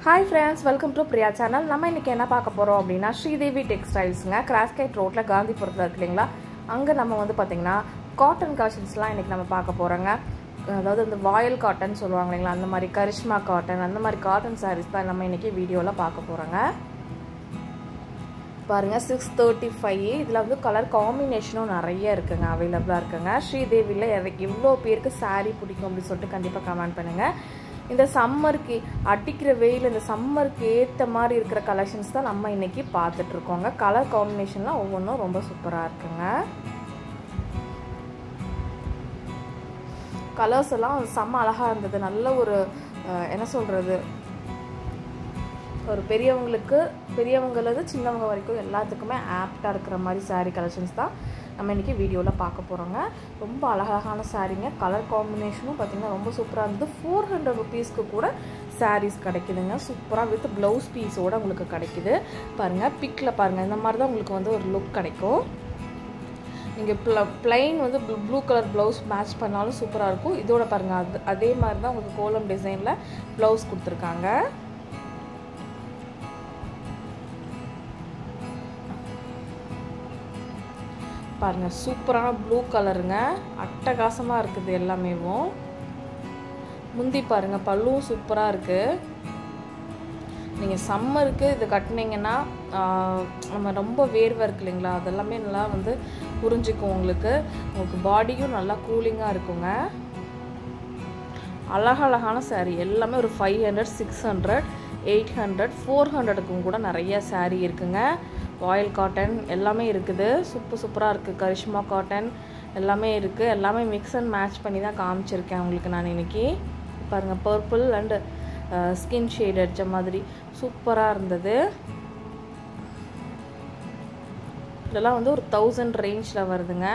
hi friends welcome to Priya channel நம்ம இன்றைக்கி என்ன பார்க்க போகிறோம் அப்படின்னா ஸ்ரீதேவி டெக்ஸ்டைல்ஸுங்க கிராஸ்கைட் ரோட்டில் காந்திபுரத்தில் இருக்கு இல்லைங்களா அங்கே நம்ம வந்து பார்த்திங்கன்னா காட்டன் கலெக்ஷன்ஸ்லாம் இன்றைக்கி நம்ம பார்க்க போகிறோங்க அதாவது இந்த வாயில் காட்டன் சொல்லுவாங்க இல்லைங்களா அந்த மாதிரி கரிஷ்மா காட்டன் அந்த மாதிரி காட்டன் சாரீஸ் தான் நம்ம இன்றைக்கி வீடியோவில் பார்க்க போகிறோங்க பாருங்கள் சிக்ஸ் தேர்ட்டி ஃபைவ் இதில் வந்து கலர் காம்பினேஷனும் நிறைய இருக்குங்க அவைலபிளாக இருக்குங்க ஸ்ரீதேவியில் எவ்வளோ பேருக்கு சாரீ பிடிக்கும் அப்படின்னு சொல்லிட்டு கண்டிப்பாக கமெண்ட் பண்ணுங்கள் இந்த சம்மருக்கு அடிக்கிற வெயில் இந்த சம்மருக்கு ஏற்ற மாதிரி இருக்கிற கலெக்ஷன்ஸ் தான் நம்ம இன்றைக்கி பார்த்துட்ருக்கோங்க கலர் காம்பினேஷன்லாம் ஒவ்வொன்றும் ரொம்ப சூப்பராக இருக்குங்க கலர்ஸ் எல்லாம் செம்ம அழகாக இருந்தது நல்ல ஒரு என்ன சொல்கிறது ஒரு பெரியவங்களுக்கு பெரியவங்களது சின்னவங்க வரைக்கும் எல்லாத்துக்குமே ஆப்டாக இருக்கிற மாதிரி சாரீ கலெக்ஷன்ஸ் தான் நம்ம இன்றைக்கி வீடியோவில் பார்க்க போகிறோங்க ரொம்ப அழகழகான சாரீங்க கலர் காம்பினேஷனும் பார்த்திங்கன்னா ரொம்ப சூப்பராக இருந்தது ஃபோர் ஹண்ட்ரட் ருபீஸ்க்கு கூட சாரீஸ் கிடைக்குதுங்க சூப்பராக வித் ப்ளவுஸ் பீஸோடு உங்களுக்கு கிடைக்குது பாருங்கள் பிக்கில் பாருங்கள் இந்த மாதிரி தான் உங்களுக்கு வந்து ஒரு லுக் கிடைக்கும் நீங்கள் ப்ள ப்ளைன் வந்து ப்ளூ கலர் ப்ளவுஸ் மேட்ச் பண்ணாலும் சூப்பராக இருக்கும் இதோட பாருங்கள் அது அதே மாதிரி தான் உங்களுக்கு கோலம் டிசைனில் ப்ளவுஸ் கொடுத்துருக்காங்க பாருங்கள் சூப்பரான ப்ளூ கலருங்க அட்டகாசமாக இருக்குது எல்லாமேவும் முந்தி பாருங்கள் பல்லுவும் சூப்பராக இருக்குது நீங்கள் சம்மருக்கு இது கட்டினீங்கன்னா நம்ம ரொம்ப வேர்வை இருக்கு இல்லைங்களா அதெல்லாமே நல்லா வந்து புரிஞ்சுக்கும் உங்களுக்கு உங்களுக்கு பாடியும் நல்லா கூலிங்காக இருக்குங்க அழகழகான சாரீ எல்லாமே ஒரு five hundred six hundred eight hundred four ஹண்ட்ரடுக்கும் கூட நிறைய சாரீ இருக்குங்க ஆயில் காட்டன் எல்லாமே இருக்குது சூப்பர் சூப்பராக இருக்குது கரிஷ்மா காட்டன் எல்லாமே இருக்குது எல்லாமே மிக்ஸ் அண்ட் மேட்ச் பண்ணி தான் காமிச்சிருக்கேன் உங்களுக்கு நான் இன்றைக்கி பாருங்கள் பர்பிள் அண்டு ஸ்கின் ஷேட் அடித்த மாதிரி சூப்பராக இருந்தது இதெல்லாம் வந்து ஒரு தௌசண்ட் ரேஞ்சில் வருதுங்க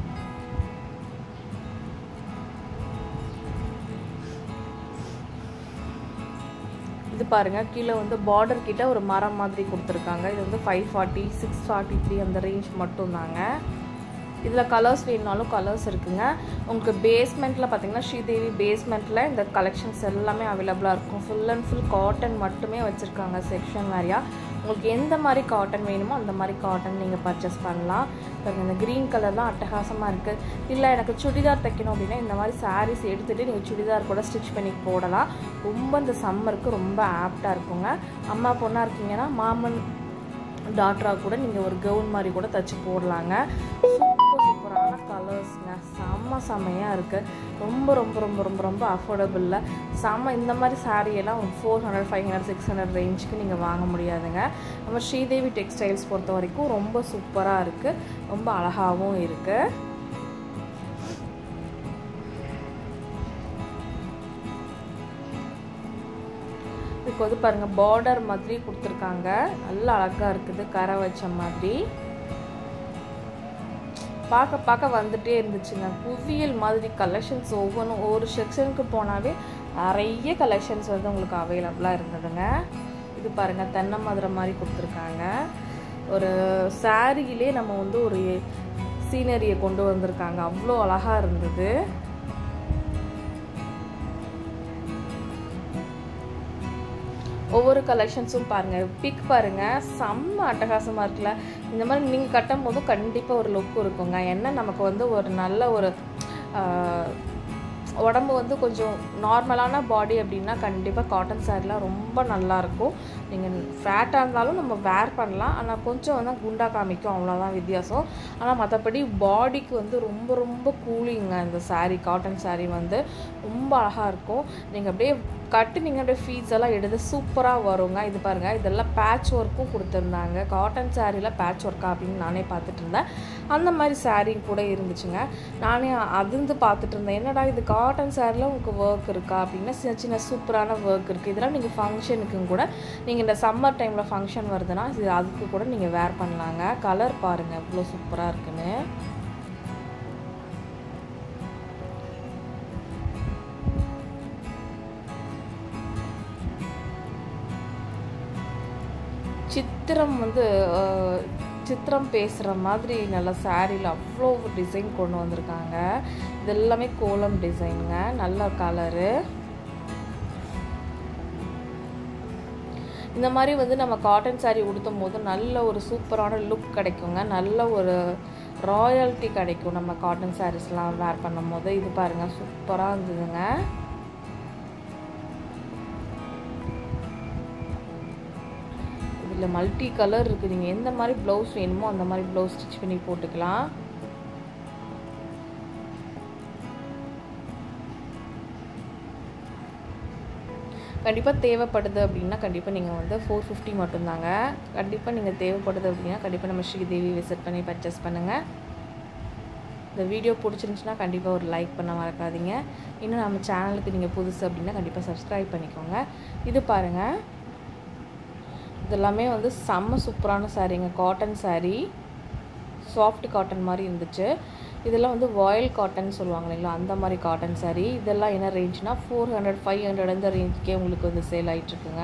இது பாருங்கள் கீழே வந்து பார்டர் கிட்ட ஒரு மரம் மாதிரி கொடுத்துருக்காங்க இது வந்து five forty six forty three அந்த ரேஞ்ச் மட்டும்தாங்க இதில் கலர்ஸ் வேணுனாலும் கலர்ஸ் இருக்குங்க உங்களுக்கு பேஸ்மெண்ட்டில் பார்த்தீங்கன்னா ஸ்ரீதேவி பேஸ்மெண்ட்டில் இந்த கலெக்ஷன்ஸ் எல்லாமே அவைலபிளாக இருக்கும் ஃபுல் அண்ட் ஃபுல் காட்டன் மட்டுமே வச்சுருக்காங்க செக்ஷன் வேறையாக உங்களுக்கு எந்த மாதிரி காட்டன் வேணுமோ அந்த மாதிரி காட்டன் நீங்கள் பர்ச்சேஸ் பண்ணலாம் இப்போ இந்த க்ரீன் கலர்லாம் அட்டகாசமாக இருக்குது இல்லை எனக்கு சுடிதார் தைக்கணும் அப்படின்னா இந்த மாதிரி சாரீஸ் எடுத்துகிட்டு நீங்கள் சுடிதார் கூட ஸ்டிச் பண்ணி போடலாம் ரொம்ப இந்த சம்மருக்கு ரொம்ப ஆப்டாக இருக்குங்க அம்மா பொண்ணாக இருக்கீங்கன்னா மாமன் டாக்டராக கூட நீங்கள் ஒரு கவுன் மாதிரி கூட தைச்சி போடலாங்க சூப்பர் சூப்பரான கலர்ஸ்ங்க செம்ம செம்மையாக இருக்குது ரொம்ப ரொம்ப ரொம்ப ரொம்ப ரொம்ப அஃபோர்டபுளில் செம்ம இந்த மாதிரி சாரியெல்லாம் ஒரு four hundred five hundred six hundred ரேஞ்சுக்கு நீங்கள் வாங்க முடியாதுங்க நம்ம ஸ்ரீதேவி டெக்ஸ்டைல்ஸ் பொறுத்த வரைக்கும் ரொம்ப சூப்பராக இருக்குது ரொம்ப அழகாகவும் இருக்குது இதுக்கு வந்து பாருங்கள் பார்டர் மாதிரி கொடுத்துருக்காங்க நல்லா அழகாக இருக்குது கரை வச்ச மாதிரி பார்க்க பார்க்க வந்துட்டே இருந்துச்சுங்க குவியல் மாதிரி கலெக்ஷன்ஸ் ஒவ்வொன்றும் ஒவ்வொரு செக்ஷனுக்கு போனாவே நிறைய கலெக்ஷன்ஸ் வந்து உங்களுக்கு அவைலபிளாக இருந்ததுங்க இது பாருங்கள் தென்னை மதுரை மாதிரி கொடுத்துருக்காங்க ஒரு சாரியிலே நம்ம வந்து ஒரு சீனரியை கொண்டு வந்திருக்காங்க அவ்வளோ அழகாக இருந்தது ஒவ்வொரு கலெக்ஷன்ஸும் பாருங்கள் பிக் பாருங்கள் செம்ம அட்டகாசமாக இருக்குல்ல இந்த மாதிரி நீங்கள் கட்டும் போதும் கண்டிப்பாக ஒரு லுக் இருக்குங்க என்ன நமக்கு வந்து ஒரு நல்ல ஒரு உடம்பு வந்து கொஞ்சம் நார்மலான பாடி அப்படின்னா கண்டிப்பாக காட்டன் சாரிலாம் ரொம்ப நல்லாயிருக்கும் நீங்கள் ஃபேட்டாக இருந்தாலும் நம்ம வேர் பண்ணலாம் ஆனால் கொஞ்சம் வந்து குண்டா காமிக்கும் அவ்வளோதான் வித்தியாசம் ஆனால் மற்றபடி பாடிக்கு வந்து ரொம்ப ரொம்ப கூலிங்க இந்த சாரீ காட்டன் சாரீ வந்து ரொம்ப அழகாக இருக்கும் நீங்கள் அப்படியே கட்டுனீங்க அப்படியே ஃபீட்ஸ் எல்லாம் எடுத்து சூப்பராக வருங்க இது பாருங்கள் இதெல்லாம் பேட்ச் ஒர்க்கும் கொடுத்துருந்தாங்க காட்டன் சாரியில் பேட்ச் ஒர்க்கா அப்படின்னு நானே பார்த்துட்டு இருந்தேன் அந்த மாதிரி சாரீ கூட இருந்துச்சுங்க நானே அதிர்ந்து பார்த்துட்டு இருந்தேன் என்னடா இது காட்டன் சாரியில் உங்களுக்கு ஒர்க் இருக்கா அப்படின்னா சின்ன சின்ன சூப்பரான ஒர்க் இருக்குது இதெல்லாம் நீங்கள் ஃபங்க்ஷனுக்கும் கூட நீங்கள் இந்த சம்மர் டைமில் ஃபங்க்ஷன் வருதுன்னா இது அதுக்கு கூட நீங்கள் வேர் பண்ணலாங்க கலர் பாருங்கள் எவ்வளோ சூப்பராக இருக்குன்னு சித்திரம் வந்து சித்திரம் பேசுகிற மாதிரி நல்ல சாரியில் அவ்வளோ டிசைன் கொண்டு வந்திருக்காங்க இது எல்லாமே கோலம் டிசைனுங்க நல்ல கலரு இந்த மாதிரி வந்து நம்ம காட்டன் saree உடுத்தும் போது நல்ல ஒரு சூப்பரான லுக் கிடைக்குங்க நல்ல ஒரு ராயல்ட்டி கிடைக்கும் நம்ம காட்டன் சாரீஸ்லாம் வேர் பண்ணும் போது இது பாருங்கள் சூப்பராக இருந்ததுங்க இதில் மல்டி கலர் இருக்குது நீங்கள் எந்த மாதிரி ப்ளவுஸ் வேணுமோ அந்த மாதிரி ப்ளவுஸ் ஸ்டிச் பண்ணி போட்டுக்கலாம் கண்டிப்பாக தேவைப்படுது அப்படின்னா கண்டிப்பாக நீங்கள் வந்து ஃபோர் ஃபிஃப்டி மட்டும்தாங்க கண்டிப்பாக நீங்கள் தேவைப்படுது அப்படின்னா கண்டிப்பாக நம்ம ஸ்ரீதேவி விசிட் பண்ணி பர்ச்சேஸ் பண்ணுங்கள் இந்த வீடியோ பிடிச்சிருந்துச்சுன்னா கண்டிப்பாக ஒரு லைக் பண்ண மறக்காதீங்க இன்னும் நம்ம சேனலுக்கு நீங்கள் புதுசு அப்படின்னா கண்டிப்பாக சப்ஸ்கிரைப் பண்ணிக்கோங்க இது பாருங்கள் இதெல்லாமே வந்து செம்ம சூப்பரான சாரீங்க காட்டன் saree சாஃப்ட் காட்டன் மாதிரி இருந்துச்சு இதெல்லாம் வந்து வாயில் காட்டன் சொல்லுவாங்க இல்லைங்களா அந்த மாதிரி காட்டன் saree இதெல்லாம் என்ன ரேஞ்ச்னா ஃபோர் ஹண்ட்ரட் ஃபைவ் ஹண்ட்ரட் அந்த ரேஞ்சுக்கே உங்களுக்கு வந்து சேல் ஆகிட்டுருக்குங்க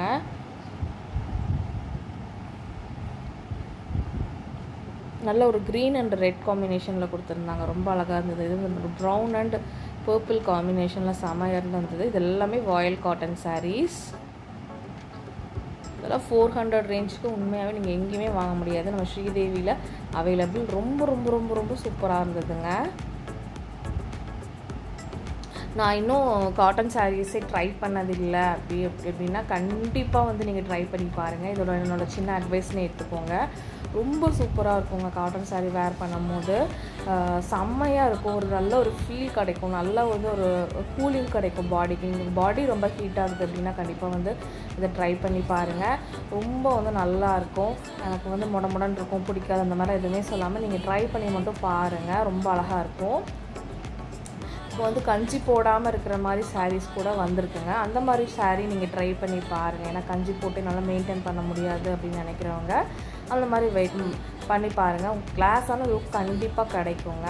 நல்ல ஒரு க்ரீன் அண்ட் ரெட் காம்பினேஷனில் கொடுத்துருந்தாங்க ரொம்ப அழகாக இருந்தது இது வந்து ப்ரௌன் அண்ட் பர்பிள் காம்பினேஷனில் செமையாக இருந்தது இது எல்லாமே வாயில் காட்டன் sarees இதெல்லாம் ஃபோர் ஹண்ட்ரட் ரேஞ்சுக்கு உண்மையாகவே நீங்கள் எங்கேயுமே வாங்க முடியாது நம்ம ஸ்ரீதேவியில் அவைலபிள் ரொம்ப ரொம்ப ரொம்ப ரொம்ப சூப்பராக இருந்ததுங்க நான் இன்னும் காட்டன் சாரீஸே ட்ரை பண்ணதில்லை அப்படி எப்படின்னா கண்டிப்பாக வந்து நீங்கள் ட்ரை பண்ணி பாருங்கள் இதோட என்னோட சின்ன அட்வைஸ்னு எடுத்துக்கோங்க ரொம்ப சூப்பராக இருக்குங்க காட்டன் சாரீ வேர் பண்ணும்போது செம்மையாக இருக்கும் ஒரு நல்ல ஒரு ஃபீல் கிடைக்கும் நல்ல வந்து ஒரு கூலிங் கிடைக்கும் பாடிக்கு உங்களுக்கு பாடி ரொம்ப ஹீட் ஆகுது அப்படின்னா கண்டிப்பாக வந்து இதை ட்ரை பண்ணி பாருங்கள் ரொம்ப வந்து நல்லா இருக்கும் எனக்கு வந்து முட முடன்னு இருக்கும் பிடிக்காது அந்த மாதிரி எதுவுமே சொல்லாமல் நீங்கள் ட்ரை பண்ணி மட்டும் பாருங்கள் ரொம்ப அழகாக இருக்கும் இப்போ வந்து கஞ்சி போடாமல் இருக்கிற மாதிரி சாரீஸ் கூட வந்திருக்குங்க அந்த மாதிரி சாரீ நீங்கள் ட்ரை பண்ணி பாருங்கள் ஏன்னா கஞ்சி போட்டு நல்லா மெயின்டைன் பண்ண முடியாது அப்படின்னு நினைக்கிறவங்க அந்த மாதிரி வெயிட் பண்ணி பாருங்கள் உங்கள் கிளாஸான லுக் கண்டிப்பாக கிடைக்குங்க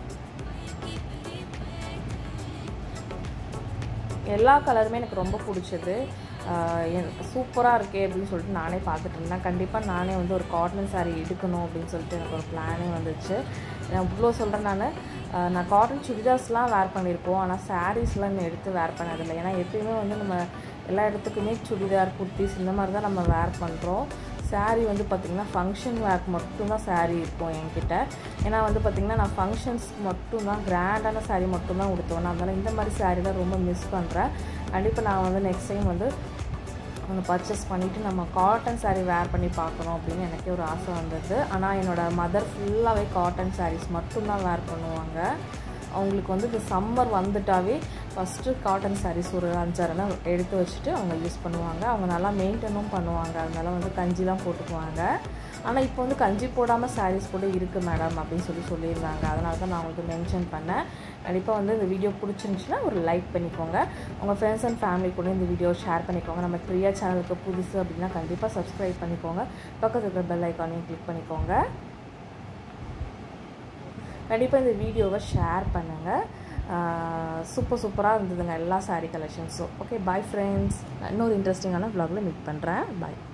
எல்லா கலருமே எனக்கு ரொம்ப பிடிச்சது எனக்கு சூப்பராக இருக்கே அப்படின்னு சொல்லிட்டு நானே பார்த்துட்டு இருந்தேன் கண்டிப்பாக நானே வந்து ஒரு காட்டன் saree எடுக்கணும் அப்படின்னு சொல்லிட்டு எனக்கு ஒரு பிளானே வந்துச்சு நான் இவ்வளோ சொல்கிறேன் நான் நான் காட்டன் சுடிதார்ஸ்லாம் வேர் பண்ணியிருக்கோம் ஆனால் சாரீஸ்லாம் இன்னும் எடுத்து வேர் பண்ணதில்லை ஏன்னா எப்பயுமே வந்து நம்ம எல்லா இடத்துக்குமே சுடிதார் குர்த்திஸ் இந்த மாதிரி தான் நம்ம வேர் பண்ணுறோம் saree வந்து பார்த்திங்கன்னா ஃபங்க்ஷன் வேர்க்கு மட்டும்தான் saree இருக்கும் என்கிட்ட ஏன்னா வந்து பார்த்திங்கன்னா நான் ஃபங்க்ஷன்ஸ்க்கு மட்டும்தான் கிராண்டான saree மட்டும்தான் உடுத்துவேன் நான் அதனால் இந்த மாதிரி saree தான் ரொம்ப மிஸ் பண்ணுறேன் கண்டிப்பாக நான் வந்து நெக்ஸ்ட் டைம் வந்து ஒன்று பர்ச்சேஸ் பண்ணிவிட்டு நம்ம காட்டன் saree வேர் பண்ணி பார்க்கணும் அப்படின்னு எனக்கே ஒரு ஆசை வந்தது ஆனால் என்னோடய மதர் ஃபுல்லாகவே காட்டன் sarees மட்டும்தான் வேர் பண்ணுவாங்க அவங்களுக்கு வந்து இந்த சம்மர் வந்துட்டாவே ஃபஸ்ட்டு காட்டன் sarees ஒரு அஞ்சாறுனா எடுத்து வச்சுட்டு அவங்க யூஸ் பண்ணுவாங்க அவங்க நல்லா மெயின்டைனும் பண்ணுவாங்க அதனால வந்து கஞ்சிலாம் போட்டுக்குவாங்க ஆனால் இப்போ வந்து கஞ்சி போடாமல் sarees கூட இருக்குது மேடம் அப்படின்னு சொல்லி சொல்லியிருந்தாங்க அதனால தான் நான் உங்களுக்கு மென்ஷன் பண்ணேன் கண்டிப்பாக வந்து இந்த வீடியோ பிடிச்சிருந்துச்சுன்னா ஒரு லைக் பண்ணிக்கோங்க உங்கள் ஃப்ரெண்ட்ஸ் அண்ட் ஃபேமிலி கூட இந்த வீடியோ ஷேர் பண்ணிக்கோங்க நம்ம பிரியா சேனலுக்கு புதுசு அப்படின்னா கண்டிப்பாக சப்ஸ்கிரைப் பண்ணிக்கோங்க பக்கத்தில் இருக்கிற பெல் ஐக்கானையும் கிளிக் பண்ணிக்கோங்க கண்டிப்பாக இந்த வீடியோவை ஷேர் பண்ணுங்கள் சூப்பர் சூப்பராக இருந்ததுங்க எல்லா சாரீ கலெக்ஷன்ஸும் ஓகே பாய் ஃப்ரெண்ட்ஸ் இன்னொரு இன்ட்ரெஸ்டிங்கான vlogல மீட் பண்ணுறேன் பாய்